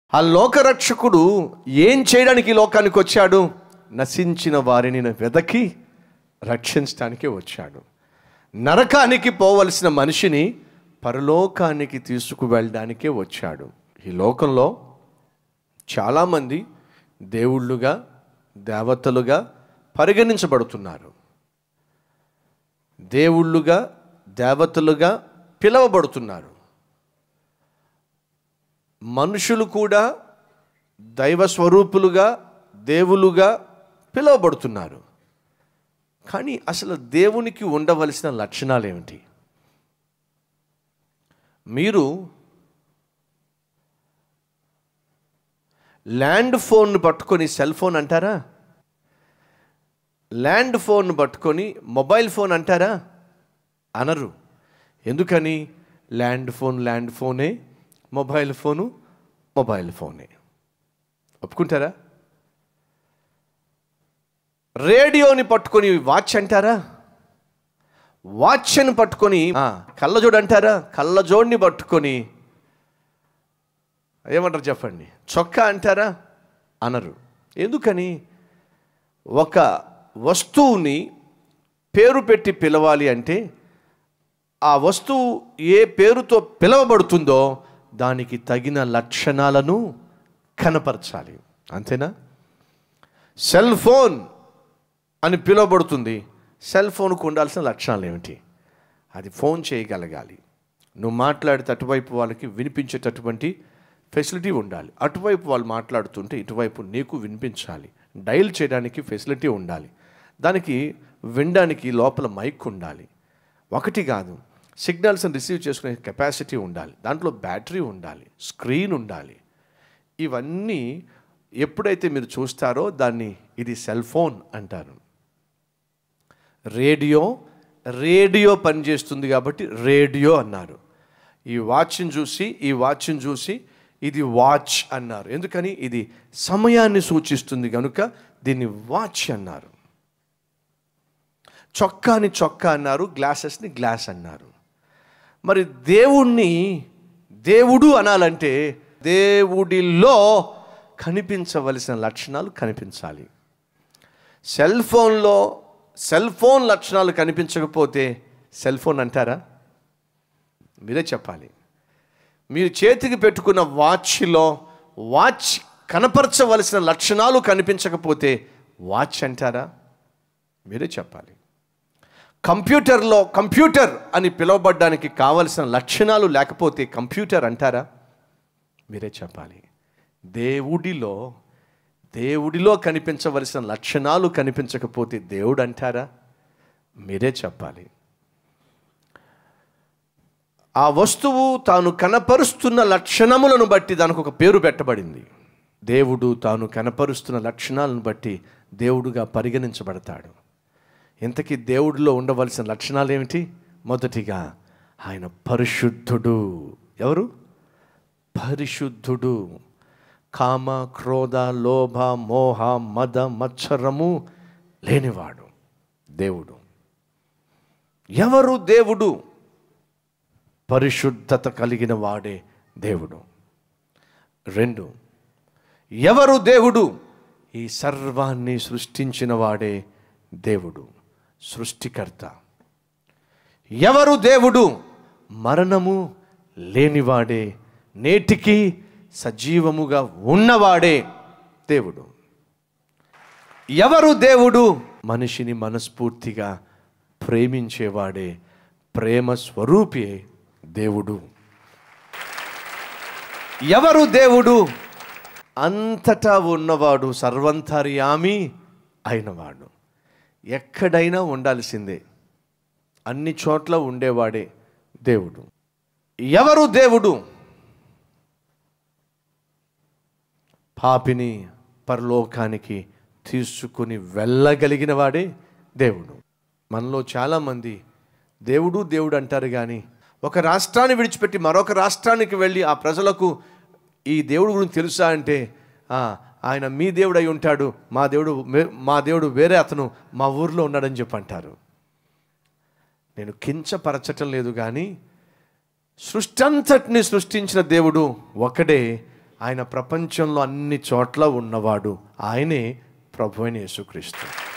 ఆ లోకరక్షకుడు ఏం చేయడానికి ఈ లోకానికి వచ్చాడు నశించిన వారిని వెదకి రక్షించడానికి వచ్చాడు నరకానికి పోవలసిన మనిషిని పరలోకానికి తీసుకువెళ్ళడానికే వచ్చాడు ఈ లోకంలో చాలామంది దేవుళ్ళుగా దేవతలుగా పరిగణించబడుతున్నారు దేవుళ్ళుగా దేవతలుగా పిలవబడుతున్నారు మనుషులు కూడా దైవ స్వరూపులుగా దేవులుగా పిలువబడుతున్నారు కానీ అసలు దేవునికి ఉండవలసిన లక్షణాలు ఏమిటి మీరు ల్యాండ్ ఫోన్ పట్టుకొని సెల్ ఫోన్ అంటారా ల్యాండ్ ఫోన్ పట్టుకొని మొబైల్ ఫోన్ అంటారా అనరు ఎందుకని ల్యాండ్ ఫోన్ ల్యాండ్ ఫోనే మొబైల్ ఫోను మొబైల్ ఫోనే ఒప్పుకుంటారా రేడియోని పట్టుకొని వాచ్ అంటారా వాచ్ని పట్టుకొని ఆ, కళ్ళజోడు అంటారా కళ్ళజోడిని పట్టుకొని ఏమంటారు చెప్పండి చొక్కా అంటారా అనరు ఎందుకని ఒక వస్తువుని పేరు పెట్టి పిలవాలి అంటే ఆ వస్తువు ఏ పేరుతో పిలవబడుతుందో దానికి తగిన లక్షణాలను కనపరచాలి అంతేనా సెల్ ఫోన్ అని పిలువబడుతుంది సెల్ ఫోన్కు ఉండాల్సిన లక్షణాలు ఏమిటి అది ఫోన్ చేయగలగాలి నువ్వు మాట్లాడితే అటువైపు వాళ్ళకి వినిపించేటటువంటి ఫెసిలిటీ ఉండాలి అటువైపు వాళ్ళు మాట్లాడుతుంటే ఇటువైపు నీకు వినిపించాలి డైల్ చేయడానికి ఫెసిలిటీ ఉండాలి దానికి వినడానికి లోపల మైక్ ఉండాలి ఒకటి కాదు సిగ్నల్స్ని రిసీవ్ చేసుకునే కెపాసిటీ ఉండాలి దాంట్లో బ్యాటరీ ఉండాలి స్క్రీన్ ఉండాలి ఇవన్నీ ఎప్పుడైతే మీరు చూస్తారో దాన్ని ఇది సెల్ ఫోన్ అంటారు రేడియో రేడియో పనిచేస్తుంది కాబట్టి రేడియో అన్నారు ఈ వాచ్ని చూసి ఈ వాచ్ని చూసి ఇది వాచ్ అన్నారు ఎందుకని ఇది సమయాన్ని సూచిస్తుంది కనుక దీన్ని వాచ్ అన్నారు చొక్కాని చొక్కా అన్నారు గ్లాసెస్ని గ్లాస్ అన్నారు మరి దేవుణ్ణి దేవుడు అనాలంటే దేవుడిలో కనిపించవలసిన లక్షణాలు కనిపించాలి సెల్ ఫోన్లో సెల్ ఫోన్ లక్షణాలు కనిపించకపోతే సెల్ ఫోన్ అంటారా మీరే చెప్పాలి మీరు చేతికి పెట్టుకున్న వాచ్లో వాచ్ కనపరచవలసిన లక్షణాలు కనిపించకపోతే వాచ్ అంటారా మీరే చెప్పాలి కంప్యూటర్లో కంప్యూటర్ అని పిలువబడ్డానికి కావలసిన లక్షణాలు లేకపోతే కంప్యూటర్ అంటారా మీరే చెప్పాలి దేవుడిలో దేవుడిలో కనిపించవలసిన లక్షణాలు కనిపించకపోతే దేవుడు అంటారా మీరే చెప్పాలి ఆ వస్తువు తాను కనపరుస్తున్న లక్షణములను బట్టి దానికి ఒక పేరు పెట్టబడింది దేవుడు తాను కనపరుస్తున్న లక్షణాలను బట్టి దేవుడుగా పరిగణించబడతాడు ఇంతకీ దేవుడిలో ఉండవలసిన లక్షణాలు ఏమిటి మొదటిగా ఆయన పరిశుద్ధుడు ఎవరు పరిశుద్ధుడు కామ క్రోధ లోభ మోహ మద మత్సరము లేనివాడు దేవుడు ఎవరు దేవుడు పరిశుద్ధత కలిగిన వాడే దేవుడు రెండు ఎవరు దేవుడు ఈ సర్వాన్ని సృష్టించిన వాడే దేవుడు సృష్టికర్త ఎవరు దేవుడు మరణము లేనివాడే నేటికి సజీవముగా ఉన్నవాడే దేవుడు ఎవరు దేవుడు మనిషిని మనస్ఫూర్తిగా ప్రేమించేవాడే ప్రేమ స్వరూపే దేవుడు ఎవరు దేవుడు అంతటా ఉన్నవాడు సర్వంతర్యామి అయినవాడు ఎక్కడైనా ఉండాల్సిందే అన్ని చోట్ల ఉండేవాడే దేవుడు ఎవరు దేవుడు పాపిని పరలోకానికి తీసుకుని వెళ్ళగలిగిన వాడే దేవుడు మనలో చాలామంది దేవుడు దేవుడు అంటారు కానీ ఒక రాష్ట్రాన్ని విడిచిపెట్టి మరొక రాష్ట్రానికి వెళ్ళి ఆ ప్రజలకు ఈ దేవుడు గురించి తెలుసా అంటే "ఆ, ఆయన మీ దేవుడు అయి ఉంటాడు మా దేవుడు మే- మా దేవుడు వేరే అతను మా ఊర్లో ఉన్నాడని చెప్పి అంటారు నేను కించపరచటం లేదు కానీ సృష్టి అంతటిని సృష్టించిన దేవుడు ఒకడే ఆయన ప్రపంచంలో అన్ని చోట్ల ఉన్నవాడు ఆయనే ప్రభు అయిన యేసుక్రీస్తు